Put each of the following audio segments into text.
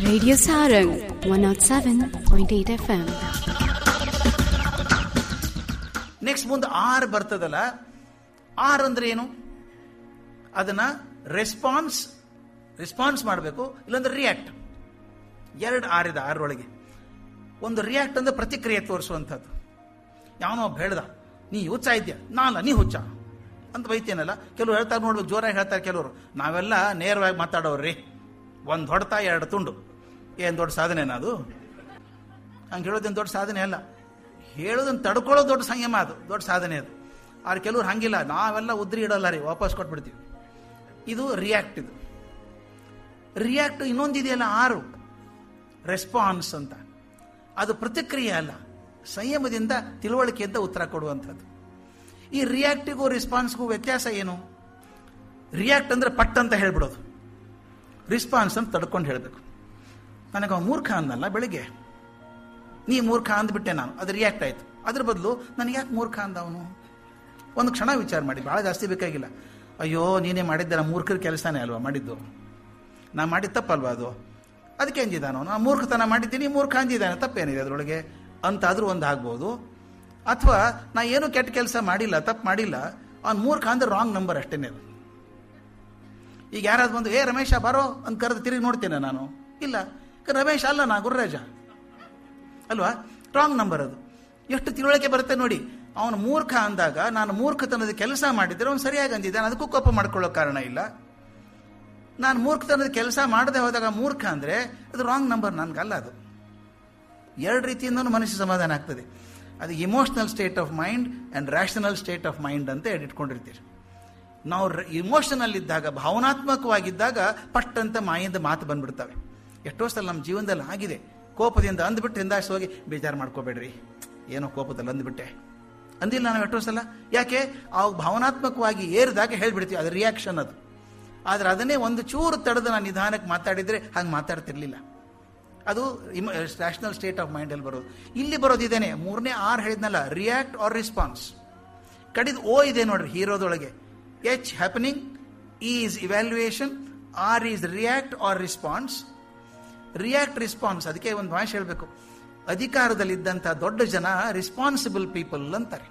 Radio Sarang 107.8 FM. Next ಮುಂದೆ R ಬರ್ತದಲ್ಲ R ಅಂದ್ರೆ ಏನು ಅದನ್ನ ರೆಸ್ಪಾನ್ಸ್ ರೆಸ್ಪಾನ್ಸ್ ಮಾಡಬೇಕು ಇಲ್ಲಾಂದ್ರೆ ರಿಯಾಕ್ಟ್ ಎರಡು ಆರ್ ಇದೆ ಆರೊಳಗೆ ಒಂದು ರಿಯಾಕ್ಟ್ ಅಂದ್ರೆ ಪ್ರತಿಕ್ರಿಯೆ ತೋರಿಸುವಂಥದ್ದು ಯಾವನೋ ಒಬ್ಬ ಹೇಳ್ದ ನೀ ಹುಚ್ಚ ಇದ್ಯಾ ನಾನಲ್ಲ ನೀ ಹುಚ್ಚ ಅಂತ ಬೈತೇನಲ್ಲ ಕೆಲವರು ಹೇಳ್ತಾರೆ ನೋಡ್ಬೇಕು ಜೋರಾಗಿ ಹೇಳ್ತಾರೆ ಕೆಲವರು ನಾವೆಲ್ಲ ನೇರವಾಗಿ ಮಾತಾಡೋರ್ರಿ ಒಂದು ಹೊಡೆತ ಎರಡು ತುಂಡು ಏನು ದೊಡ್ಡ ಸಾಧನೆನಾ ಅದು ಹಂಗೆ ಹೇಳೋದೇನು ದೊಡ್ಡ ಸಾಧನೆ ಅಲ್ಲ ಹೇಳೋದನ್ನು ತಡ್ಕೊಳ್ಳೋ ದೊಡ್ಡ ಸಂಯಮ ಅದು ದೊಡ್ಡ ಸಾಧನೆ ಅದು ಆದ್ರೆ ಕೆಲವ್ರು ಹಂಗಿಲ್ಲ ನಾವೆಲ್ಲ ಉದ್ರಿ ಇಡಲ್ಲ ರೀ ವಾಪಸ್ ಕೊಟ್ಬಿಡ್ತೀವಿ ಇದು ರಿಯಾಕ್ಟ್ ಇದು ರಿಯಾಕ್ಟ್ ಇನ್ನೊಂದಿದೆಯಲ್ಲ ಆರು ರೆಸ್ಪಾನ್ಸ್ ಅಂತ ಅದು ಪ್ರತಿಕ್ರಿಯೆ ಅಲ್ಲ ಸಂಯಮದಿಂದ ತಿಳುವಳಿಕೆಯಿಂದ ಉತ್ತರ ಕೊಡುವಂಥದ್ದು ಈ ರಿಯಾಕ್ಟಿಗೂ ರೆಸ್ಪಾನ್ಸ್ಗೂ ವ್ಯತ್ಯಾಸ ಏನು ರಿಯಾಕ್ಟ್ ಅಂದ್ರೆ ಪಟ್ ಅಂತ ಹೇಳ್ಬಿಡೋದು ರಿಸ್ಪಾನ್ಸ್ ಅಂತ ತಡ್ಕೊಂಡು ಹೇಳಬೇಕು ನನಗೆ ಅವ ಮೂರ್ಖ ಅಂದಲ್ಲ ಬೆಳಿಗ್ಗೆ ನೀ ಮೂರ್ಖ ಅಂದ್ಬಿಟ್ಟೆ ನಾನು ಅದು ರಿಯಾಕ್ಟ್ ಆಯ್ತು ಅದ್ರ ಬದಲು ನನಗೆ ಯಾಕೆ ಮೂರ್ಖ ಅಂದ ಅವನು ಒಂದು ಕ್ಷಣ ವಿಚಾರ ಮಾಡಿ ಭಾಳ ಜಾಸ್ತಿ ಬೇಕಾಗಿಲ್ಲ ಅಯ್ಯೋ ನೀನೇ ಮಾಡಿದ್ದೆ ನಾ ಮೂರ್ಖರ ಕೆಲಸನೇ ಅಲ್ವಾ ಮಾಡಿದ್ದು ನಾ ಮಾಡಿದ ತಪ್ಪಲ್ವಾ ಅದು ಅದಕ್ಕೆ ಅಂಜಿದಾನು ನಾ ಮೂರ್ಖತನ ಮಾಡಿದ್ದೀನಿ ಮೂರ್ಖ ಅಂಜಿದ್ದಾನೆ ತಪ್ಪೇನಿದೆ ಅದರೊಳಗೆ ಅಂತಾದ್ರೂ ಒಂದು ಆಗ್ಬೋದು ಅಥವಾ ನಾ ಏನು ಕೆಟ್ಟ ಕೆಲಸ ಮಾಡಿಲ್ಲ ತಪ್ಪು ಮಾಡಿಲ್ಲ ಅವ್ನು ಮೂರ್ಖ ಅಂದ್ರೆ ರಾಂಗ್ ನಂಬರ್ ಅಷ್ಟೇನೆ ಅದು ಈಗ ಯಾರಾದ್ರು ಬಂದು ಏ ರಮೇಶ ಬರೋ ಅಂತ ಕರೆದು ತಿರುಗಿ ನೋಡ್ತೇನೆ ನಾನು ಇಲ್ಲ ಯಾಕಂದ್ರೆ ರಮೇಶ್ ಅಲ್ಲ ನಾ ಗುರುರಾಜ ಅಲ್ವಾ ರಾಂಗ್ ನಂಬರ್ ಅದು ಎಷ್ಟು ತಿಳುವಳಿಕೆ ಬರುತ್ತೆ ನೋಡಿ ಅವನು ಮೂರ್ಖ ಅಂದಾಗ ನಾನು ಮೂರ್ಖತನದ ಕೆಲಸ ಮಾಡಿದ್ರೆ ಅವನು ಸರಿಯಾಗಿ ಅಂದಿದ್ದಾನೆ ಅದಕ್ಕೂ ಕೋಪ ಮಾಡ್ಕೊಳ್ಳೋ ಕಾರಣ ಇಲ್ಲ ನಾನು ಮೂರ್ಖತನದ ಕೆಲಸ ಮಾಡದೆ ಹೋದಾಗ ಮೂರ್ಖ ಅಂದ್ರೆ ಅದು ರಾಂಗ್ ನಂಬರ್ ನನ್ಗಲ್ಲ ಅದು ಎರಡು ರೀತಿಯಿಂದನೂ ಮನಸ್ಸು ಸಮಾಧಾನ ಆಗ್ತದೆ ಅದು emotional state of mind and rational state of mind ಅಂತ ಇಟ್ಕೊಂಡಿರ್ತೀರಿ ನಾವು ಇಮೋಷನಲ್ ಇದ್ದಾಗ ಭಾವನಾತ್ಮಕವಾಗಿದ್ದಾಗ ಪಟ್ ಅಂತ ಮಾಯಿಂದ ಮಾತು ಬಂದ್ಬಿಡ್ತವೆ ಎಷ್ಟೋ ಸಲ ನಮ್ಮ ಜೀವನದಲ್ಲಿ ಆಗಿದೆ ಕೋಪದಿಂದ ಅಂದ್ಬಿಟ್ಟು ಹಿಂದಾಸಿ ಹೋಗಿ ಬೇಜಾರು ಮಾಡ್ಕೋಬೇಡ್ರಿ ಏನೋ ಕೋಪದಲ್ಲಿ ಅಂದ್ಬಿಟ್ಟೆ ಅಂದಿಲ್ಲ ನಾವು ಎಷ್ಟೋ ಸಲ ಯಾಕೆ ಆ ಭಾವನಾತ್ಮಕವಾಗಿ ಏರಿದಾಗ ಹೇಳ್ಬಿಡ್ತೀವಿ ಅದು ರಿಯಾಕ್ಷನ್ ಅದು ಆದ್ರೆ ಅದನ್ನೇ ಒಂದು ಚೂರು ತಡೆದು ನಾನು ನಿಧಾನಕ್ಕೆ ಮಾತಾಡಿದ್ರೆ ಹಾಗೆ ಮಾತಾಡ್ತಿರ್ಲಿಲ್ಲ ಅದು ನ್ಯಾಷನಲ್ ಸ್ಟೇಟ್ ಆಫ್ ಮೈಂಡಲ್ಲಿ ಬರೋದು ಇಲ್ಲಿ ಬರೋದಿದ್ದೇನೆ ಮೂರನೇ ಆರ್ ಹೇಳಿದ್ನಲ್ಲ ರಿಯಾಕ್ಟ್ ಆರ್ ರೆಸ್ಪಾನ್ಸ್ ಕಡಿದು ಓ ಇದೆ ನೋಡ್ರಿ ಹೀರೋದೊಳಗೆ H happening is evaluation R is react R response react response ಅದಕ್ಕೆ ಒಂದು ಭಾಷೆ ಹೇಳಬೇಕು ಅಧಿಕಾರದಲ್ಲಿದ್ದಂಥ ದೊಡ್ಡ ಜನ ರೆಸ್ಪಾನ್ಸಿಬಲ್ ಪೀಪಲ್ ಅಂತಾರೆ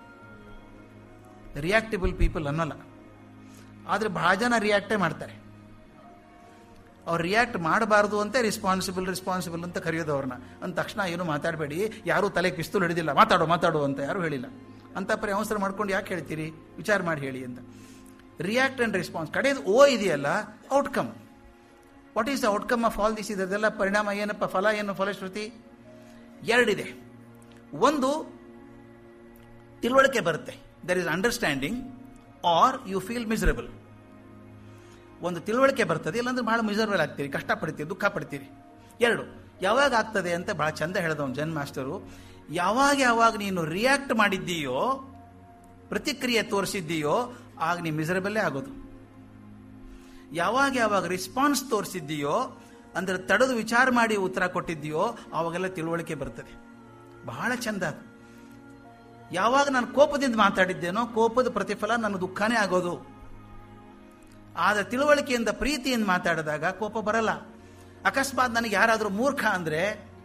ರಿಯಾಕ್ಟಿಬಲ್ ಪೀಪಲ್ ಅನ್ನಲ್ಲ ಆದರೆ ಬಹಳ ಜನ ರಿಯಾಕ್ಟೇ ಮಾಡ್ತಾರೆ ಅವ್ರು ರಿಯಾಕ್ಟ್ ಮಾಡಬಾರ್ದು ಅಂತ ರೆಸ್ಪಾನ್ಸಿಬಲ್ ರೆಸ್ಪಾನ್ಸಿಬಲ್ ಅಂತ ಕರೆಯೋದು ಅವ್ರನ್ನ ಅಂದ ತಕ್ಷಣ ಏನು ಮಾತಾಡಬೇಡಿ ಯಾರೂ ತಲೆ ಪಿಸ್ತೂಲ್ ಹಿಡಿದಿಲ್ಲ ಮಾತಾಡೋ ಮಾತಾಡೋ ಅಂತ ಯಾರು ಹೇಳಿಲ್ಲ ಅಂತ ಪರಿ ಅವಸರ ಮಾಡ್ಕೊಂಡು ಯಾಕೆ ಹೇಳ್ತೀರಿ ವಿಚಾರ ಮಾಡಿ ಹೇಳಿ ಅಂತ ರಿಯಾಕ್ಟ್ ಅಂಡ್ ರೆಸ್ಪಾನ್ಸ್ ಕಡೆಯದು ಓ ಇದೆಯಲ್ಲ outcome what is the outcome of all this ಇದೆಲ್ಲ ಪರಿಣಾಮ ಏನಪ್ಪ ಫಲ ಏನು ಫಲಶ್ರುತಿ ಎರಡಿದೆ ಒಂದು ತಿಳುವಳಿಕೆ ಬರುತ್ತೆ there is understanding or you feel miserable ಒಂದು ತಿಳುವಳಿಕೆ ಬರ್ತದೆ ಇಲ್ಲಾಂದ್ರೆ ಬಹಳ ಮಿಸರಬಲ್ ಆಗ್ತೀರಿ ಕಷ್ಟಪಡ್ತೀರಿ ದುಃಖ ಪಡ್ತೀರಿ ಎರಡು ಯಾವಾಗ ಆಗ್ತದೆ ಅಂತ ಬಹಳ ಚಂದ ಹೇಳಿದ ಅವ್ನು ಜನ್ ಮಾಸ್ಟರು ಯಾವಾಗ ಯಾವಾಗ ನೀನು ರಿಯಾಕ್ಟ್ ಮಾಡಿದ್ದೀಯೋ ಪ್ರತಿಕ್ರಿಯೆ ತೋರಿಸಿದ್ದೀಯೋ ಆಗ ನೀ ಮಿಸರಬಲ್ಲೇ ಆಗೋದು ಯಾವಾಗ ಯಾವಾಗ ರೆಸ್ಪಾನ್ಸ್ ತೋರಿಸಿದ್ದೀಯೋ ಅಂದ್ರೆ ತಡೆದು ವಿಚಾರ ಮಾಡಿ ಉತ್ತರ ಕೊಟ್ಟಿದ್ದೀಯೋ ಅವಾಗೆಲ್ಲ ತಿಳುವಳಿಕೆ ಬರ್ತದೆ ಬಹಳ ಚಂದ ಅದು ಯಾವಾಗ ನಾನು ಕೋಪದಿಂದ ಮಾತಾಡಿದ್ದೇನೋ ಕೋಪದ ಪ್ರತಿಫಲ ನನ್ನ ದುಃಖನೇ ಆಗೋದು ಆದರೆ ತಿಳುವಳಿಕೆಯಿಂದ ಪ್ರೀತಿಯಿಂದ ಮಾತಾಡಿದಾಗ ಕೋಪ ಬರಲ್ಲ ಅಕಸ್ಮಾತ್ ನನಗೆ ಯಾರಾದರೂ ಮೂರ್ಖ ಅಂದರೆ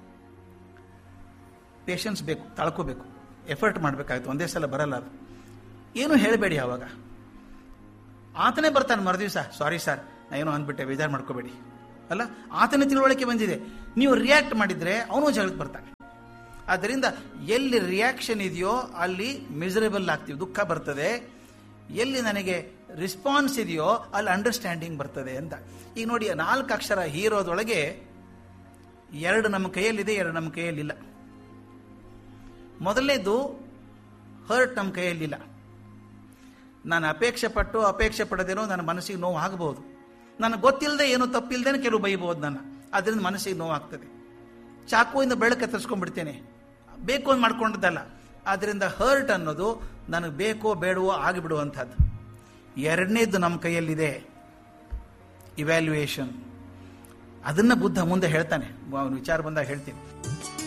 ಪೇಷನ್ಸ್ ಬೇಕು ತಳ್ಕೋಬೇಕು ಎಫರ್ಟ್ ಮಾಡಬೇಕಾಯ್ತು ಒಂದೇ ಸಲ ಬರಲ್ಲ ಅದು ಏನು ಹೇಳಬೇಡಿ ಅವಾಗ ಆತನೇ ಬರ್ತಾನೆ ಮರುದಿವಸ ಸಾರಿ ಸರ್ ನಾ ಏನೋ ಅಂದ್ಬಿಟ್ಟೆ ಬೇಜಾರು ಮಾಡ್ಕೋಬೇಡಿ ಅಲ್ಲ ಆತನ ತಿಳುವಳಿಕೆ ಬಂದಿದೆ ನೀವು ರಿಯಾಕ್ಟ್ ಮಾಡಿದ್ರೆ ಅವನು ಜಗಳಕ್ಕೆ ಬರ್ತಾನೆ ಆದ್ದರಿಂದ ಎಲ್ಲಿ ರಿಯಾಕ್ಷನ್ ಇದೆಯೋ ಅಲ್ಲಿ ಮಿಸರೇಬಲ್ ಆಗ್ತೀವಿ ದುಃಖ ಬರ್ತದೆ ಎಲ್ಲಿ ನನಗೆ ರಿಸ್ಪಾನ್ಸ್ ಇದೆಯೋ ಅಲ್ಲಿ ಅಂಡರ್ಸ್ಟ್ಯಾಂಡಿಂಗ್ ಬರ್ತದೆ ಅಂತ ಈಗ ನೋಡಿ ನಾಲ್ಕು ಅಕ್ಷರ ಹೀರೋದೊಳಗೆ ಎರಡು ನಮ್ಮ ಕೈಯಲ್ಲಿದೆ ಎರಡು ನಮ್ಮ ಕೈಯಲ್ಲಿಲ್ಲ ಮೊದಲನೇದು ಹರ್ಟ್ ನಮ್ಮ ಕೈಯಲ್ಲಿಲ್ಲ ನಾನು ಅಪೇಕ್ಷೆ ಪಟ್ಟು ಅಪೇಕ್ಷೆ ಪಡದೇನೋ ನನ್ನ ಮನಸ್ಸಿಗೆ ನೋವು ಆಗಬಹುದು ನನಗೆ ಗೊತ್ತಿಲ್ಲದೆ ಏನೋ ತಪ್ಪಿಲ್ದೇನೆ ಕೆಲವು ಬೈಬಹುದು ನನ್ನ ಅದರಿಂದ ಮನಸ್ಸಿಗೆ ನೋವು ಆಗ್ತದೆ ಚಾಕುವಿಂದ ಬೆಳಕು ತರಿಸ್ಕೊಂಡ್ಬಿಡ್ತೇನೆ ಬೇಕು ಅಂತ ಮಾಡ್ಕೊಂಡದ್ದಲ್ಲ ಆದ್ದರಿಂದ ಹರ್ಟ್ ಅನ್ನೋದು ನನಗೆ ಬೇಕೋ ಬೇಡವೋ ಆಗಿಬಿಡುವಂಥದ್ದು ಎರಡನೇದು ನಮ್ಮ ಕೈಯಲ್ಲಿದೆ ಇವ್ಯಾಲ್ಯೂಯೇಷನ್ ಅದನ್ನ ಬುದ್ಧ ಮುಂದೆ ಹೇಳ್ತಾನೆ ಅವನು ವಿಚಾರ ಬಂದಾಗ ಹೇಳ್ತೀನಿ